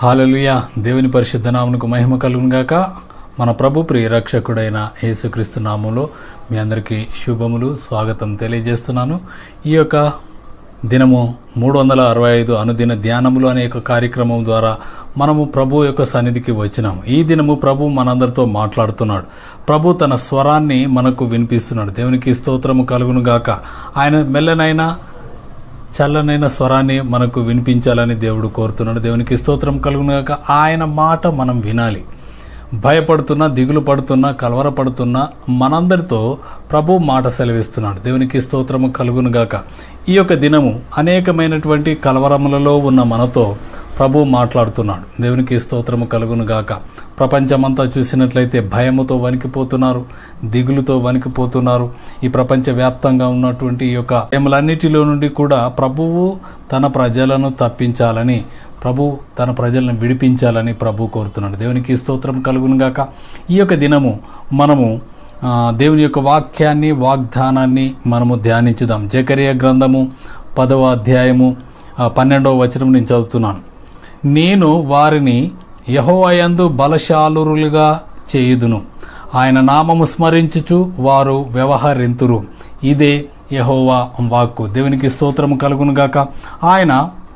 Hallelujah దేవుని పరిశుద్ధ నామునకు మహిమ కలుగునుగాక మన ప్రభు ప్రియ రక్షకుడైన యేసుక్రీస్తు నామంలో మీ అందరికీ శుభములు స్వాగతం తెలియజేస్తున్నాను ఈ యొక్క దినము మూడు వందల అరవై ఐదు అనుదిన ధ్యానములు అనే ఒక కార్యక్రమం ద్వారా మనము ప్రభు యొక్క సన్నిధికి వచ్చినాము ఈ దినము ప్రభు మనందరితో మాట్లాడుతున్నాడు ప్రభు తన స్వరాన్ని మనకు వినిపిస్తున్నాడు దేవునికి స్తోత్రము కలుగునుగాక ఆయన మెల్లనైనా చల్లనైన స్వరాన్ని మనకు వినిపించాలని దేవుడు కోరుతున్నాడు దేవునికి స్తోత్రం కలుగునుగాక ఆయన మాట మనం వినాలి భయపడుతున్నా దిగులు పడుతున్నా కలవరపడుతున్నా మనందరితో ప్రభు మాట సెలవిస్తున్నాడు దేవునికి స్తోత్రము కలుగునుగాక ఈ యొక్క దినము అనేకమైనటువంటి కలవరములలో ఉన్న మనతో ప్రభు మాట్లాడుతున్నాడు దేవునికి స్తోత్రము కలుగునుగాక ప్రపంచమంతా చూసినట్లయితే భయముతో వణికిపోతున్నారు దిగులుతో వణికిపోతున్నారు ఈ ప్రపంచ వ్యాప్తంగా ఉన్నటువంటి ఈ యొక్క భయములన్నిటిలో నుండి కూడా ప్రభువు తన ప్రజలను తప్పించాలని ప్రభు తన ప్రజలను విడిపించాలని ప్రభు కోరుతున్నాడు దేవునికి స్తోత్రం కలుగునుగాక ఈ యొక్క దినము మనము ఆ, దేవుని యొక్క వాక్యాన్ని వాగ్దానాన్ని మనము ధ్యానించుదాం జకరియా గ్రంథము పదవ అధ్యాయము ఆ, పన్నెండవ వచనం నేను చదువుతున్నాను నేను వారిని యహోవయందు బలశాలురులుగా చేయుదును ఆయన నామము స్మరించుచు వారు వ్యవహరింతురు ఇదే యహోవా వాక్కు దేవునికి స్తోత్రము కలుగునుగాక ఆయన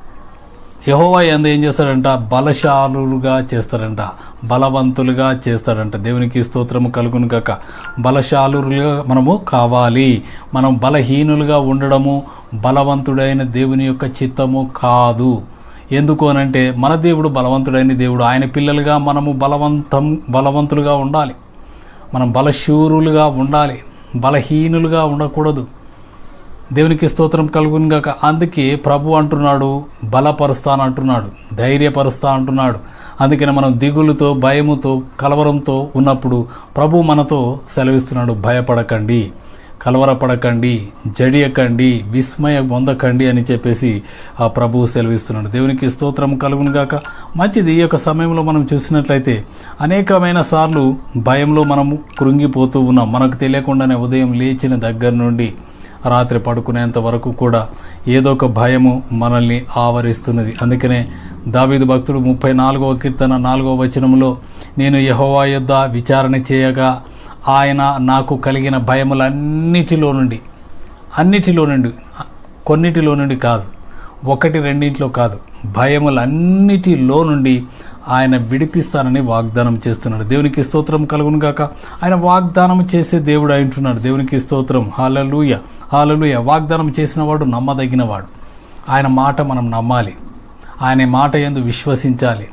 యహోవా ఎందు ఏం చేస్తాడంట బలశాలులుగా చేస్తాడంట బలవంతులుగా చేస్తాడంట దేవునికి స్తోత్రము కలుగును కాక బలశాలులుగా మనము కావాలి మనం బలహీనులుగా ఉండడము బలవంతుడైన దేవుని యొక్క చిత్తము కాదు ఎందుకు అనంటే మన దేవుడు బలవంతుడైన దేవుడు ఆయన పిల్లలుగా మనము బలవంతం బలవంతులుగా ఉండాలి మనం బలశూరులుగా ఉండాలి బలహీనులుగా ఉండకూడదు దేవునికి స్తోత్రం కలుగును గాక అందుకే ప్రభు అంటున్నాడు బలపరుస్తాను అంటున్నాడు ధైర్యపరుస్తా అంటున్నాడు అందుకని మనం దిగులుతో భయముతో కలవరంతో ఉన్నప్పుడు ప్రభు మనతో సెలవిస్తున్నాడు భయపడకండి కలవరపడకండి జడియకండి విస్మయ పొందకండి అని చెప్పేసి ఆ ప్రభువు సెలవిస్తున్నాడు దేవునికి స్తోత్రం కలుగును గాక మంచిది ఈ యొక్క సమయంలో మనం చూసినట్లయితే అనేకమైన సార్లు భయంలో మనము కృంగిపోతూ ఉన్నాం మనకు తెలియకుండానే ఉదయం లేచిన దగ్గర నుండి రాత్రి పడుకునేంత వరకు కూడా ఏదో ఒక భయము మనల్ని ఆవరిస్తున్నది అందుకనే దావీదు భక్తుడు ముప్పై నాలుగవ కీర్తన నాలుగవ వచనంలో నేను యహోవా యొద్ద విచారణ చేయగా ఆయన నాకు కలిగిన భయములన్నిటిలో నుండి అన్నిటిలో నుండి కొన్నిటిలో నుండి కాదు ఒకటి రెండింటిలో కాదు భయములన్నిటిలో నుండి ఆయన విడిపిస్తానని వాగ్దానం చేస్తున్నాడు దేవునికి స్తోత్రం కలుగును గాక ఆయన వాగ్దానం చేసే దేవుడు అంటున్నాడు దేవునికి స్తోత్రం హాలలుయ హాలలుయ వాగ్దానం చేసిన వాడు నమ్మదగినవాడు ఆయన మాట మనం నమ్మాలి ఆయన మాట ఎందు విశ్వసించాలి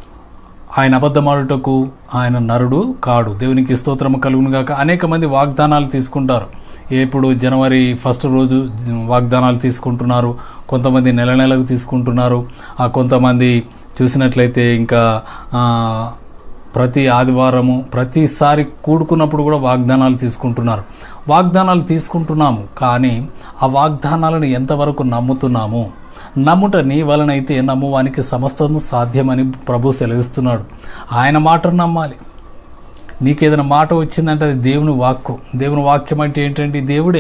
ఆయన అబద్ధమాడుటకు ఆయన నరుడు కాడు దేవునికి స్తోత్రం కలుగును గాక అనేక మంది వాగ్దానాలు తీసుకుంటారు ఎప్పుడు జనవరి ఫస్ట్ రోజు వాగ్దానాలు తీసుకుంటున్నారు కొంతమంది నెల నెలకు తీసుకుంటున్నారు ఆ కొంతమంది చూసినట్లయితే ఇంకా ఆ, ప్రతి ఆదివారము ప్రతిసారి కూడుకున్నప్పుడు కూడా వాగ్దానాలు తీసుకుంటున్నారు వాగ్దానాలు తీసుకుంటున్నాము కానీ ఆ వాగ్దానాలను ఎంతవరకు నమ్ముతున్నాము నమ్ముట నీ వలనైతే నమ్మువానికి సమస్తము సాధ్యమని ప్రభు సెలవిస్తున్నాడు ఆయన మాటను నమ్మాలి నీకేదైనా మాట వచ్చిందంటే అది దేవుని వాక్కు దేవుని వాక్యం అంటే ఏంటంటే దేవుడే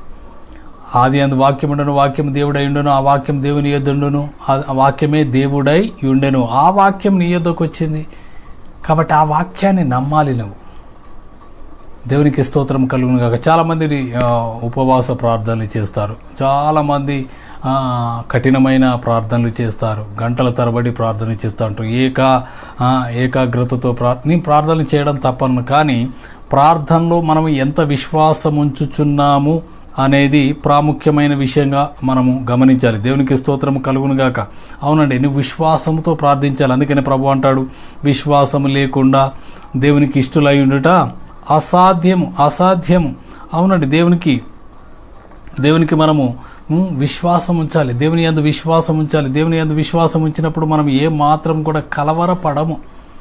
ఆది అందు వాక్యం ఉండను వాక్యం దేవుడై ఉండను ఆ వాక్యం దేవుని యొద్దుండును ఆ వాక్యమే దేవుడై ఉండెను ఆ వాక్యం నీ యొద్దకు వచ్చింది కాబట్టి ఆ వాక్యాన్ని నమ్మాలి నువ్వు దేవునికి స్తోత్రం కలుగును కాక చాలామంది ఆ, ఉపవాస ప్రార్థనలు చేస్తారు చాలామంది ఆ, కఠినమైన ప్రార్థనలు చేస్తారు గంటల తరబడి ప్రార్థన చేస్తూ ఉంటారు ఏక ఆ, ఏకాగ్రతతో ప్రా నేను ప్రార్థనలు చేయడం తప్పను కానీ ప్రార్థనలో మనం ఎంత విశ్వాసం ఉంచుచున్నాము అనేది ప్రాముఖ్యమైన విషయంగా మనము గమనించాలి దేవునికి స్తోత్రం కలుగును గాక అవునండి నువ్వు విశ్వాసంతో ప్రార్థించాలి అందుకని ప్రభు అంటాడు విశ్వాసము లేకుండా దేవునికి ఇష్టలై ఉండుట అసాధ్యము అసాధ్యము అవునండి దేవునికి దేవునికి మనము ఉమ్, విశ్వాసం ఉంచాలి దేవుని యందు విశ్వాసం ఉంచాలి దేవుని యందు విశ్వాసం ఉంచినప్పుడు మనం ఏ మాత్రం కూడా కలవరపడము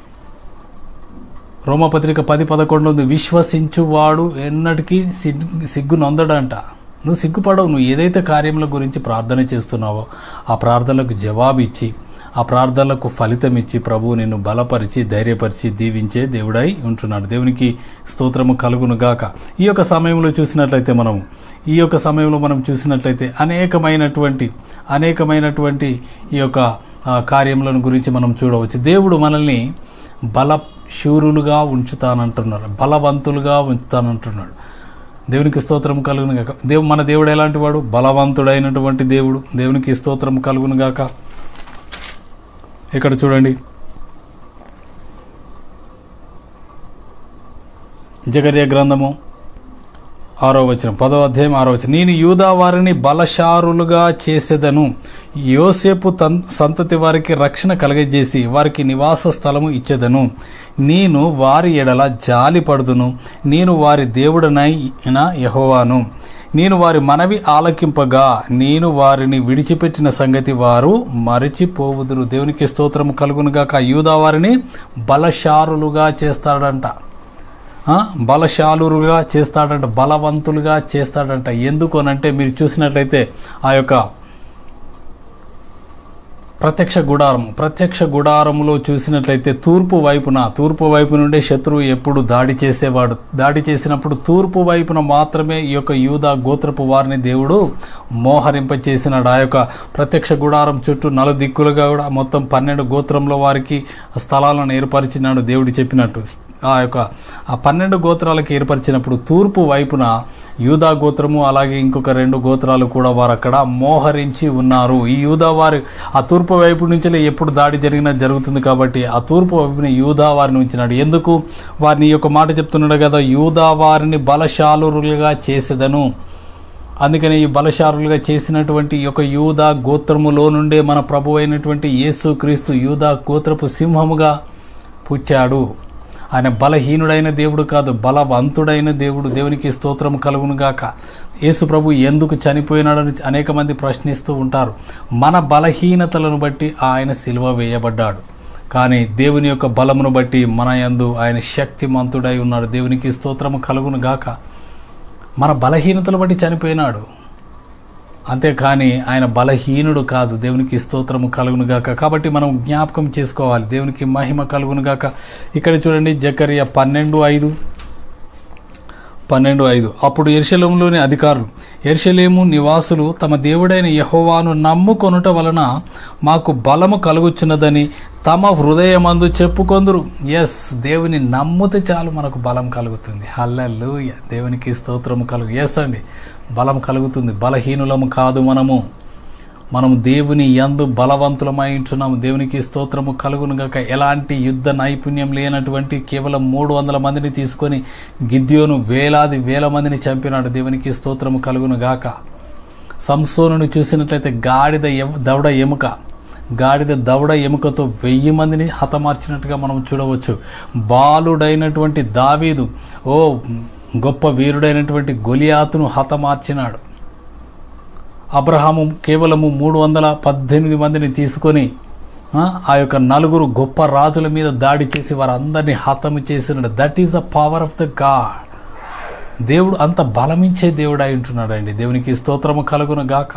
రోమపత్రిక పది పదకొండు ఉంది విశ్వసించువాడు ఎన్నటికీ సిగ్గు సిగ్గు నొందడంట నువ్వు సిగ్గుపడవు నువ్వు ఏదైతే కార్యముల గురించి ప్రార్థన చేస్తున్నావో ఆ ప్రార్థనలకు జవాబు ఇచ్చి ఆ ప్రార్థనలకు ఫలితం ఇచ్చి ప్రభువు నిన్ను బలపరిచి ధైర్యపరిచి దీవించే దేవుడై ఉంటున్నాడు దేవునికి స్తోత్రము కలుగును గాక ఈ యొక్క సమయంలో చూసినట్లయితే మనం ఈ యొక్క సమయంలో మనం చూసినట్లయితే అనేకమైనటువంటి అనేకమైనటువంటి ఈ యొక్క ఆ, కార్యములను గురించి మనం చూడవచ్చు దేవుడు మనల్ని బల శూరులుగా ఉంచుతానంటున్నాడు బలవంతులుగా ఉంచుతానంటున్నాడు దేవునికి స్తోత్రం కలుగును గాక దేవు మన దేవుడు ఎలాంటి వాడు బలవంతుడైనటువంటి దేవుడు దేవునికి స్తోత్రం కలుగును గాక ఇక్కడ చూడండి జగర్య గ్రంథము ఆరో వచనం పదో అధ్యాయం ఆరో వచనం నేను యూదా వారిని బలశారులుగా చేసేదను యోసేపు తన్ సంతతి వారికి రక్షణ కలగజేసి వారికి నివాస స్థలము ఇచ్చేదను నేను వారి ఎడల జాలి పడుదును నేను వారి దేవుడనైన యహోవాను నేను వారి మనవి ఆలకింపగా నేను వారిని విడిచిపెట్టిన సంగతి వారు మరచిపోవుదురు దేవునికి స్తోత్రము కలుగునుగాక యూదా వారిని బలశారులుగా చేస్తాడంట ఆ, బలశాలురుగా చేస్తాడంట బలవంతులుగా చేస్తాడంట ఎందుకు అనంటే మీరు చూసినట్లయితే ఆ యొక్క ప్రత్యక్ష గుడారం ప్రత్యక్ష గుడారములో చూసినట్లయితే తూర్పు వైపున తూర్పు వైపు నుండే శత్రువు ఎప్పుడు దాడి చేసేవాడు దాడి చేసినప్పుడు తూర్పు వైపున మాత్రమే ఈ యొక్క యూదా గోత్రపు వారిని దేవుడు మోహరింపచేసినాడు ఆ యొక్క ప్రత్యక్ష గుడారం చుట్టూ నలు దిక్కులుగా కూడా మొత్తం పన్నెండు గోత్రంలో వారికి స్థలాలను ఏర్పరిచినాడు దేవుడు చెప్పినట్టు ఆ యొక్క ఆ పన్నెండు గోత్రాలకు ఏర్పరిచినప్పుడు తూర్పు వైపున యూదా గోత్రము అలాగే ఇంకొక రెండు గోత్రాలు కూడా వారు అక్కడ మోహరించి ఉన్నారు ఈ యూదా వారి ఆ తూర్పు వైపు నుంచి ఎప్పుడు దాడి జరిగినా జరుగుతుంది కాబట్టి ఆ తూర్పు వైపున యూదా వారిని ఉంచినాడు ఎందుకు వారిని ఈ యొక్క మాట చెప్తున్నాడు కదా యూదా వారిని బలశాలురులుగా చేసేదను అందుకని ఈ బలశారులుగా చేసినటువంటి ఈ యొక్క యూదా గోత్రములో నుండే మన ప్రభు అయినటువంటి యేసు క్రీస్తు యూదా గోత్రపు సింహముగా పుట్టాడు ఆయన బలహీనుడైన దేవుడు కాదు బలవంతుడైన దేవుడు దేవునికి స్తోత్రం కలుగును గాక యేసు ప్రభు ఎందుకు చనిపోయినాడని అనేక మంది ప్రశ్నిస్తూ ఉంటారు మన బలహీనతలను బట్టి ఆయన సిలువ వేయబడ్డాడు కానీ దేవుని యొక్క బలమును బట్టి మన యందు ఆయన శక్తిమంతుడై ఉన్నాడు దేవునికి స్తోత్రము కలుగును గాక మన బలహీనతలు బట్టి చనిపోయినాడు అంతేకాని ఆయన బలహీనుడు కాదు దేవునికి స్తోత్రము కలుగును గాక కాబట్టి మనం జ్ఞాపకం చేసుకోవాలి దేవునికి మహిమ కలుగును గాక ఇక్కడ చూడండి జకర్య పన్నెండు ఐదు పన్నెండు ఐదు అప్పుడు ఎర్షలేములోని అధికారులు ఎర్షలేము నివాసులు తమ దేవుడైన యహోవాను నమ్ముకొనుట వలన మాకు బలము కలుగుచున్నదని తమ హృదయమందు చెప్పుకొందురు ఎస్ దేవుని నమ్ముతే చాలు మనకు బలం కలుగుతుంది హల్లెలూయ దేవునికి స్తోత్రము కలుగు ఎస్ అండి బలం కలుగుతుంది బలహీనులము కాదు మనము మనము దేవుని యందు బలవంతులమై ఉంటున్నాము దేవునికి స్తోత్రము కలుగునుగాక ఎలాంటి యుద్ధ నైపుణ్యం లేనటువంటి కేవలం మూడు వందల మందిని తీసుకొని గిద్యోను వేలాది వేల మందిని చంపినాడు దేవునికి స్తోత్రము కలుగునుగాక సంసోనుని చూసినట్లయితే గాడిద ఎం- దవడ ఎముక గాడిద దవడ ఎముకతో వెయ్యి మందిని హతమార్చినట్టుగా మనం చూడవచ్చు బాలుడైనటువంటి దావీదు ఓ గొప్ప వీరుడైనటువంటి గొలియాతును హతమార్చినాడు అబ్రహాము కేవలము మూడు వందల పద్దెనిమిది మందిని తీసుకొని ఆ, ఆ యొక్క నలుగురు గొప్ప రాజుల మీద దాడి చేసి వారందరినీ హతము చేసినాడు that is the power of the god దేవుడు అంత బలమించే దేవుడు అయి ఉంటున్నాడండి దేవునికి స్తోత్రము కలుగును గాక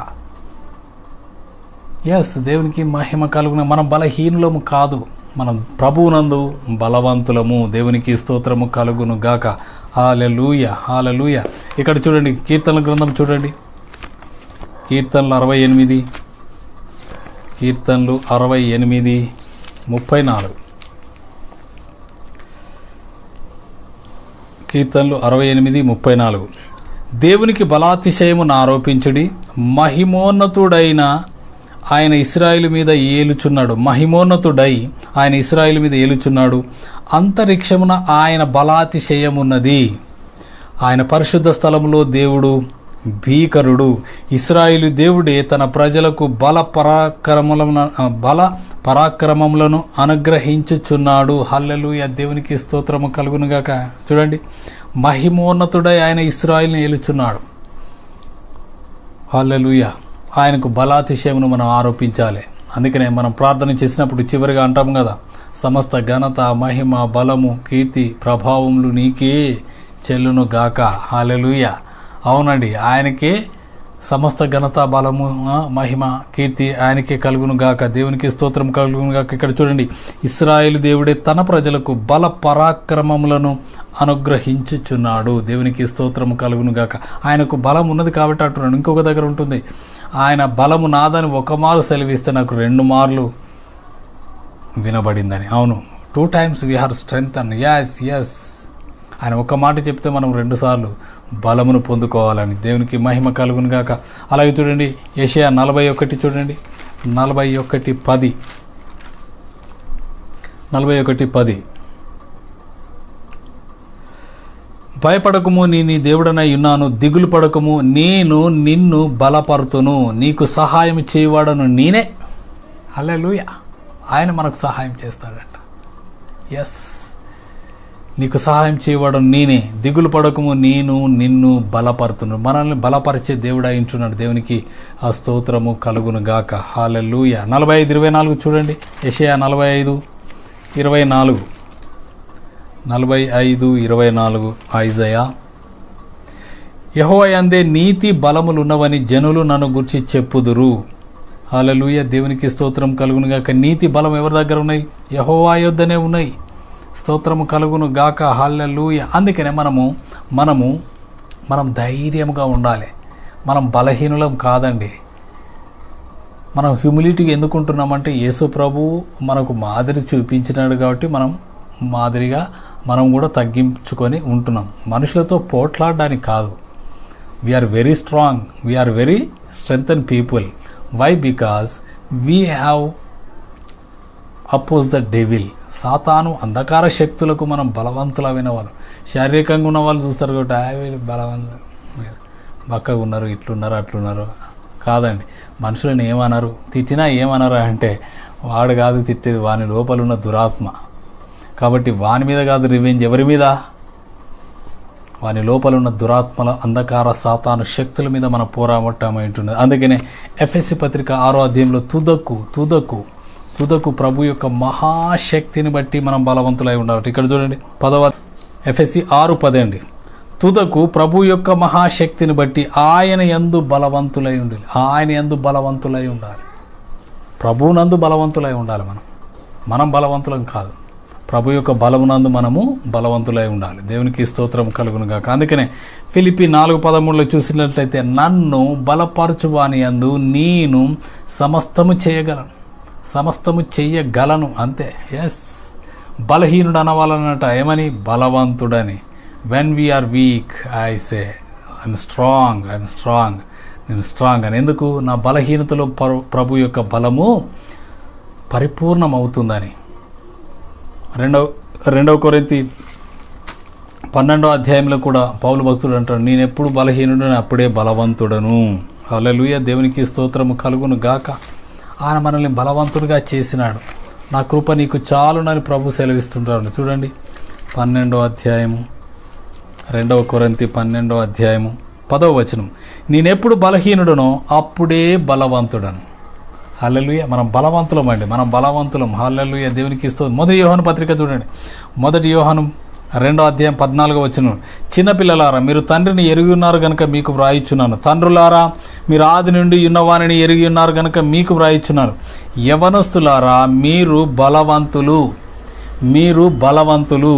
ఎస్ దేవునికి మహిమ కలుగున మనం బలహీనులము కాదు మనం ప్రభువునందు బలవంతులము దేవునికి స్తోత్రము కలుగును గాక హాలెలూయ హాలెలూయ ఇక్కడ చూడండి కీర్తన గ్రంథం చూడండి కీర్తనలు అరవై ఎనిమిది కీర్తనలు అరవై ఎనిమిది ముప్పై నాలుగు కీర్తనలు అరవై ఎనిమిది ముప్పై నాలుగు దేవునికి బలాతిశయమును ఆరోపించుడి మహిమోన్నతుడైన ఆయన ఇస్రాయిల్ మీద ఏలుచున్నాడు మహిమోన్నతుడై ఆయన ఇస్రాయిల్ మీద ఏలుచున్నాడు అంతరిక్షమున ఆయన బలాతిశయమున్నది ఆయన పరిశుద్ధ స్థలములో దేవుడు భీకరుడు ఇస్రాయిలు దేవుడే తన ప్రజలకు బల పరాక్రమములను బల పరాక్రమములను అనుగ్రహించుచున్నాడు హల్లెలూయ దేవునికి స్తోత్రము కలుగునుగాక చూడండి మహిమోన్నతుడై ఆయన ఇస్రాయిల్ని ఏలుచున్నాడు హల్లెలూయ ఆయనకు బలాతిశయమును మనం ఆరోపించాలి అందుకనే మనం ప్రార్థన చేసినప్పుడు చివరిగా అంటాం కదా సమస్త ఘనత మహిమ బలము కీర్తి ప్రభావములు నీకే చెల్లును గాక హాలెలుయ అవునండి ఆయనకే సమస్త ఘనత బలము ఆ, మహిమ కీర్తి ఆయనకే కలుగును గాక దేవునికి స్తోత్రం కలుగును గాక ఇక్కడ చూడండి ఇస్రాయేల్ దేవుడే తన ప్రజలకు బల పరాక్రమములను అనుగ్రహించుచున్నాడు దేవునికి స్తోత్రం కలుగును గాక ఆయనకు బలం ఉన్నది కాబట్టి అంటున్నాడు ఇంకొక దగ్గర ఉంటుంది ఆయన బలము నాదని ఒక మారు సెలవిస్తే నాకు రెండు మార్లు వినబడిందని అవును two times we her strength and as yes ఆయన ఒక్క మాట చెప్తే మనం రెండుసార్లు బలమును పొందుకోవాలని దేవునికి మహిమ కలుగును గాక అలాగే చూడండి ఏషియా నలభై ఒకటి చూడండి నలభై ఒకటి పది నలభై ఒకటి పది భయపడకము నీ నీ దేవుడనై ఉన్నాను దిగులు పడకము నేను నిన్ను బలపరుతును నీకు సహాయం చేయవాడను నేనే హల్లెలూయ ఆయన మనకు సహాయం చేస్తాడంట ఎస్ నీకు సహాయం చేయవాడు నేనే దిగులు పడకము నేను నిన్ను బలపరుతున్నాను మనల్ని బలపరిచే దేవుడు అయించున్నాడు దేవునికి ఆ స్తోత్రము కలుగును గాక హాలెలూయ నలభై ఐదు ఇరవై నాలుగు చూడండి యషయా నలభై ఐదు ఇరవై నాలుగు నలభై ఐదు ఇరవై నాలుగు ఐజయా యహోయందే నీతి బలములున్నవని జనులు నన్ను గుర్చి చెప్పుదురు హాలలుయ దేవునికి స్తోత్రం కలుగును గాక నీతి బలం ఎవరి దగ్గర ఉన్నాయి యహోవా యొద్దనే ఉన్నాయి స్తోత్రము కలుగును గాక హాలలుయ అందుకనే మనము మనము మనం ధైర్యంగా ఉండాలి మనం బలహీనులం కాదండి మనం హ్యూమిలిటీగా ఎందుకుంటున్నామంటే యేసు ప్రభు మనకు మాదిరి చూపించినాడు కాబట్టి మనం మాదిరిగా మనం కూడా తగ్గించుకొని ఉంటున్నాం మనుషులతో పోట్లాడడానికి కాదు we are very strong we are very strength and people why because we have oppose the devil సాతాను అంధకార శక్తులకు మనం బలవంతులమైన వాళ్ళు శారీరకంగా ఉన్న వాళ్ళు చూస్తారు కాబట్టి "ఆ, వీళ్ళు బలవంతులు బక్కగా ఉన్నారు ఇట్లున్నారు అట్లున్నారు కాదండి మనుషులను ఏమన్నారు తిట్టినా ఏమన్నారు అంటే వాడు కాదు తిట్టేది వాని లోపల ఉన్న దురాత్మ కాబట్టి వాని మీద కాదు రివెంజ్ ఎవరి మీద వాని లోపల ఉన్న దురాత్మల అంధకార సాతాను శక్తుల మీద మన పోరాటం ఉంటున్నది అందుకనే ఎఫ్ఎస్సి పత్రిక ఆరో అధ్యాయంలో తుదకు తుదకు తుదకు ప్రభు యొక్క మహాశక్తిని బట్టి మనం బలవంతులై ఉండాలి ఇక్కడ చూడండి పదవ ఎఫ్ఎస్సి ఆరు పదండి తుదకు ప్రభు యొక్క మహాశక్తిని బట్టి ఆయన ఎందు బలవంతులై ఉండాలి ఆయన ఎందు బలవంతులై ఉండాలి ప్రభువునందు బలవంతులై ఉండాలి మనం మనం బలవంతులం కాదు ప్రభు యొక్క బలమునందు మనము బలవంతులై ఉండాలి దేవునికి స్తోత్రం కలుగును గాక అందుకనే ఫిలిపి నాలుగు పదమూడులో చూసినట్లయితే నన్ను బలపరచువాని అందు నేను సమస్తము చేయగలను సమస్తము చెయ్యగలను అంతే ఎస్ బలహీనుడు అనవాలన్నట ఏమని బలవంతుడని when we are weak I say I'm strong I'm strong నేను స్ట్రాంగ్ అని ఎందుకు నా బలహీనతలో పరు- ప్రభు యొక్క బలము పరిపూర్ణమవుతుందని రెండవ రెండవ కొరింతి పన్నెండో అధ్యాయంలో కూడా పౌలు భక్తుడు అంటాడు నేను ఎప్పుడు బలహీనుడని అప్పుడే బలవంతుడను హల్లెలూయా దేవునికి స్తోత్రము కలుగును గాక ఆయన మనల్ని బలవంతుడిగా చేసినాడు నా కృప నీకు చాలునని ప్రభు సెలవిస్తుంటారు చూడండి పన్నెండో అధ్యాయము రెండవ కొరంతి పన్నెండో అధ్యాయము పదవ వచనం నేనెప్పుడు బలహీనుడనో అప్పుడే బలవంతుడను హల్లెలూయ మనం బలవంతులం అండి మనం బలవంతులం హల్లెలూయ దేవునికి ఇస్తూ మొదటి యోహాను పత్రిక చూడండి మొదటి యోహాను రెండో అధ్యాయం పద్నాలుగో వచ్చిన చిన్నపిల్లలారా మీరు తండ్రిని ఎరిగి ఉన్నారు గనుక మీకు వ్రాయిచున్నాను తండ్రులారా మీరు ఆది నుండి ఉన్నవానిని ఎరిగి ఉన్నారు గనుక మీకు వ్రాయిచున్నాను యవనస్తులారా మీరు బలవంతులు మీరు బలవంతులు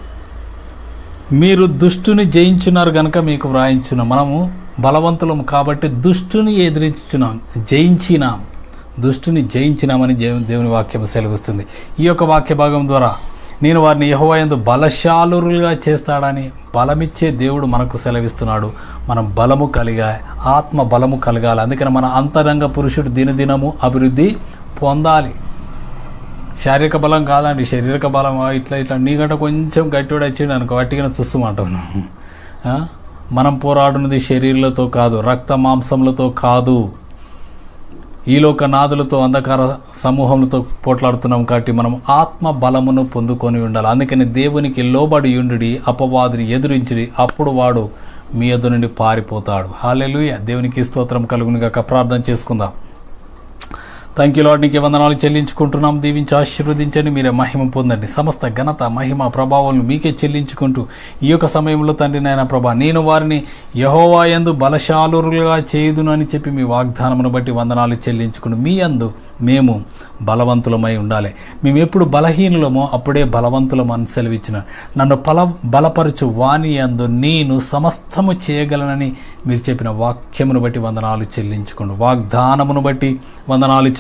మీరు దుష్టుని జయించున్నారు గనుక మీకు వ్రాయించున్నాం మనము బలవంతులం కాబట్టి దుష్టుని ఎదిరించున్నాం జయించినాం దుష్టుని జయించినామని దేవు- దేవుని వాక్యం సెలవిస్తుంది ఈ యొక్క వాక్య భాగం ద్వారా నేను వారిని యహోవయందు బలశాలురులుగా చేస్తాడని బలమిచ్చే దేవుడు మనకు సెలవిస్తున్నాడు మనం బలము కలిగా ఆత్మ బలము కలగాలి అందుకని మన అంతరంగ పురుషుడు దినదినము అభివృద్ధి పొందాలి శారీరక బలం కాదండి శారీరక బలం ఆ, ఇట్లా ఇట్లా నీకంటే కొంచెం గట్టివాడు వచ్చిండు అనుకో వట్టిగా తుస్సుమంటావు ఆ? మనం పోరాడున్నది శరీరాలతో కాదు రక్త మాంసములతో కాదు ఈలోక నాదులతో అంధకార సమూహములతో పోట్లాడుతున్నాం కాబట్టి మనం ఆత్మ బలమును పొందుకొని ఉండాలి అందుకని దేవునికి లోబడి ఉండి అపవాదిని ఎదురించిడి అప్పుడు వాడు మీ ఎదు నుండి పారిపోతాడు హాలెలుయ దేవునికి స్తోత్రం కలుగును గాక ప్రార్థన చేసుకుందాం థ్యాంక్ యూ లాడ్ నీకు వందనాలు చెల్లించుకుంటున్నాం దీవించి ఆశీర్వదించండి మీరే మహిమ పొందండి సమస్త ఘనత మహిమ ప్రభావం మీకే చెల్లించుకుంటూ ఈ యొక్క సమయంలో తండ్రి నాయన ప్రభా నేను వారిని యహోవా యందు బలశాలురులుగా చేయుదును అని చెప్పి మీ వాగ్దానమును బట్టి వందనాలు చెల్లించుకుంటూ మీ యందు మేము బలవంతులమై ఉండాలి మేము ఎప్పుడు బలహీనులమో అప్పుడే బలవంతులం అని సెలవిచ్చిన నన్ను బల బలపరచు వాణి యందు నేను సమస్తము చేయగలనని మీరు చెప్పిన వాక్యమును బట్టి వందనాలు చెల్లించుకోండి వాగ్దానమును బట్టి వందనాలు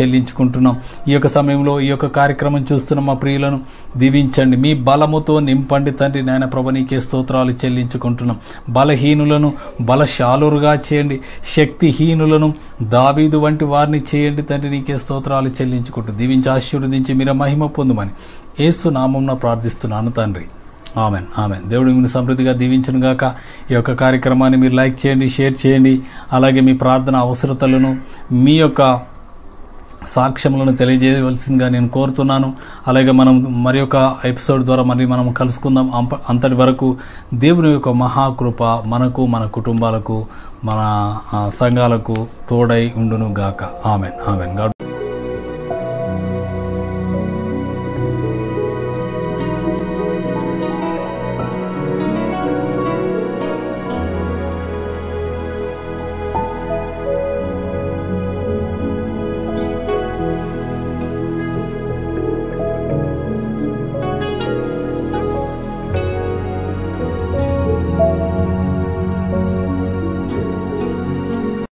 చెల్లించుకుంటున్నాం ఈ యొక్క సమయంలో ఈ యొక్క కార్యక్రమం చూస్తున్న మా ప్రియులను దీవించండి మీ బలముతో నింపండి తండ్రి నాయన ప్రభ నీకే స్తోత్రాలు చెల్లించుకుంటున్నాం బలహీనులను బలశాలురుగా చేయండి శక్తిహీనులను దావీదు వంటి వారిని చేయండి తండ్రి నీకే స్తోత్రాలు చెల్లించుకుంటూ దీవించి ఆశీర్వదించి మీరు మహిమ పొందుమని ఏసు నామంన ప్రార్థిస్తున్నాను తండ్రి ఆమెన్ ఆమెన్ దేవుడు మిమ్మల్ని సమృద్ధిగా దీవించును గాక ఈ యొక్క కార్యక్రమాన్ని మీరు లైక్ చేయండి షేర్ చేయండి అలాగే మీ ప్రార్థన అవసరతలను మీ యొక్క సాక్ష్యములను తెలియజేయవలసిందిగా నేను కోరుతున్నాను అలాగే మనం మరి ఒక ఎపిసోడ్ ద్వారా మరి మనం కలుసుకుందాం అంప- అంతటి వరకు దేవుని యొక్క మహాకృప మనకు మన కుటుంబాలకు మన ఆ, సంఘాలకు తోడై ఉండును గాక ఆమెన్ ఆమెన్ గాడ్